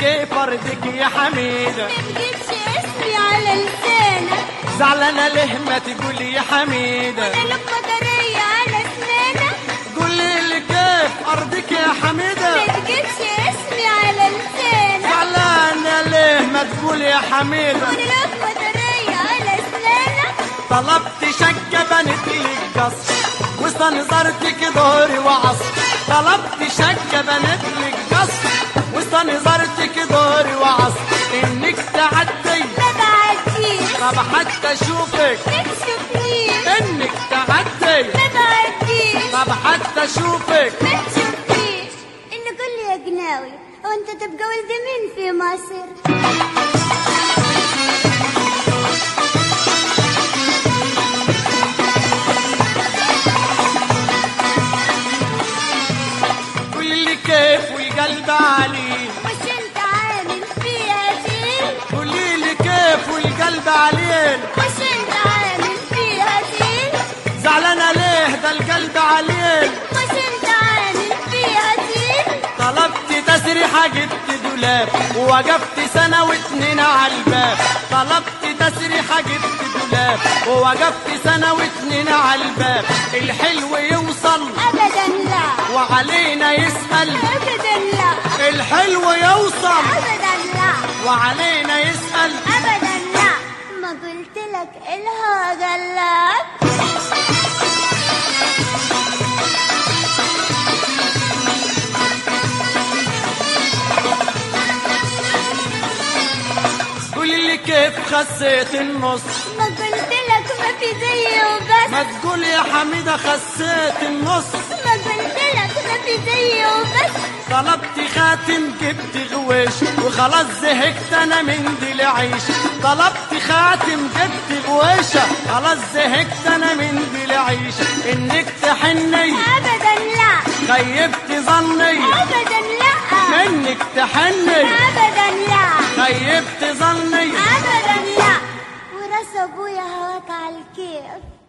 كيف ارضك يا حميدة ما تجيبش اسمي على لسانك زعلانة ليه ما تقولي يا حميدة انا لك مطرية على اسنانك قولي لي كيف ارضك يا حميدة ما تجيبش اسمي على لسانك زعلانة ليه ما تقول يا حميدة وانا لك مطرية على اسنانك طلبت شقة بنت لك قصر واستنظرتك ظهري وعصر طلبت شقة بنت لك قصر واستنظرتك ظهري وعصر انك تعدي ما بعديش طب حتى اشوفك ما تشوفنيش انك تعدي ما بعديش طب حتى اشوفك ما تشوفنيش انه قول لي يا جناوي هو انت تبقى ولد مين في مصر قول لي كيف والقلب عليه مش انت عامل فيها زين قولي لي كيف والقلب عليه مش انت عامل فيها زين زعلانة ليه ده القلب عليه مش انت عامل فيها زين طلبت تسريحة جبت دولاب ووقفت سنة واتنين على الباب طلبت تسريحة جبت دولاب ووقفت سنة واتنين على الباب الحلو يوصل ابدا لا وعلينا يسأل ابدا لا الحلو يوصل ابدا لا وعلينا يسأل ابدا لا ما قلت لك الهوى قلك قولي لي كيف خسيت النص ما قلت لك ما في زي وبس ما تقول يا حميدة خسيت النص ما قلت لك ما في زي وبس طلبت خاتم جبت غويش وخلاص زهقت انا من دي العيش طلبت خاتم جبت غويشة خلاص زهقت انا من دي العيش انك تحني ابدا لا خيبت ظني ابدا لا منك تحني ابدا لا خيبت ظني ابدا لا وراس ابويا هواك على الكيف